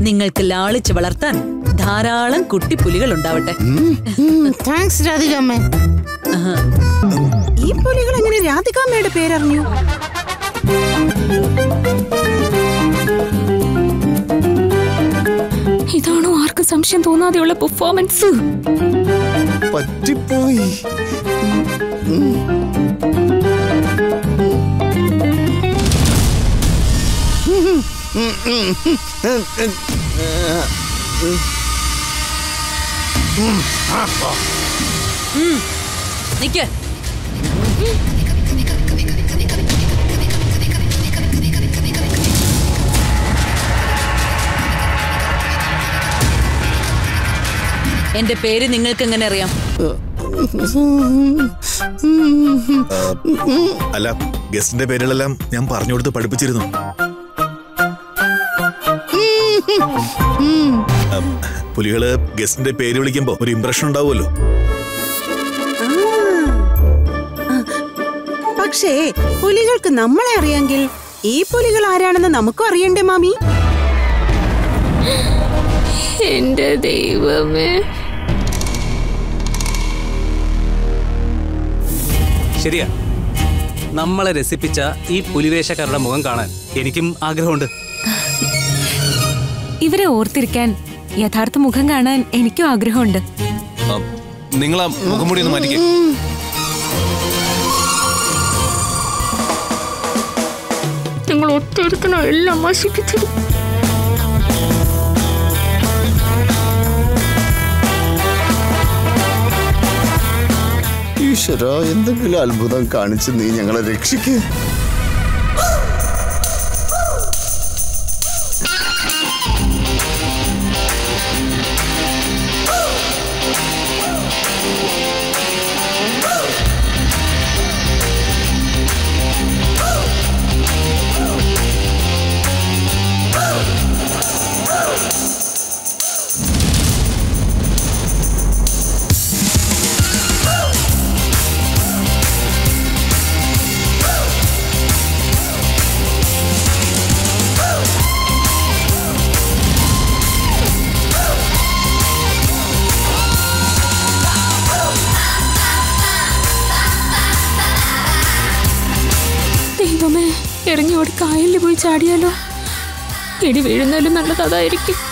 നിങ്ങൾക്ക് ലാളിച്ച് വളർത്താൻ ധാരാളം കുട്ടിപ്പുലികൾ ഉണ്ടാവട്ടെ താങ്ക്സ് രാധികമ്മ ആഹാ. ഈ പുലികൾ എങ്ങനെ രാധികാമ്മയുടെ പേരറിഞ്ഞു ഇതാണോ ആർക്കും സംശയം തോന്നാതെയുള്ള പെർഫോമൻസ് പറ്റിപ്പോയി നിക്ക് എന്റെ പേര് നിങ്ങൾക്ക് എങ്ങനെ അറിയാം അല്ല ഗസ്റ്റിന്റെ പേരുകളെല്ലാം ഞാൻ പറഞ്ഞു കൊടുത്ത് പഠിപ്പിച്ചിരുന്നു ആ, പുലികള് ഗസ്റ്റിന്റെ പേര് വിളിക്കുമ്പോ ഒരു ഇംപ്രഷൻ ഉണ്ടാവുമല്ലോ പക്ഷേ പുലികൾക്ക് നമ്മളെ അറിയാമെങ്കിൽ ഈ പുലികൾ ആരാണെന്ന് നമുക്കും അറിയണ്ടേ മാമി എന്റെ ദൈവമേ ശരിയാ നമ്മളെ രസിപ്പിച്ച ഈ പുലിവേഷക്കാരുടെ മുഖം കാണാൻ എനിക്കും ആഗ്രഹമുണ്ട് ഇവരെ ഓർത്തിരിക്കാൻ യഥാർത്ഥ മുഖം കാണാൻ എനിക്കും ആഗ്രഹമുണ്ട് നിങ്ങൾ ആ മുഖംമൂടി ഒന്ന് മാറ്റിക്കേ നിങ്ങൾ ഒറ്റയിരിക്കണോ എല്ലാം നശിപ്പിച്ചത് ഈശ്വര എന്തെങ്കിലും അത്ഭുതം കാണിച്ച് നീ ഞങ്ങളെ രക്ഷിക്ക് ദൈവമേ ഇറങ്ങി ഓടി കായലിൽ പോയി ചാടിയാലോ ഇടി വീഴുന്നാലും നല്ലത് അതായിരിക്കും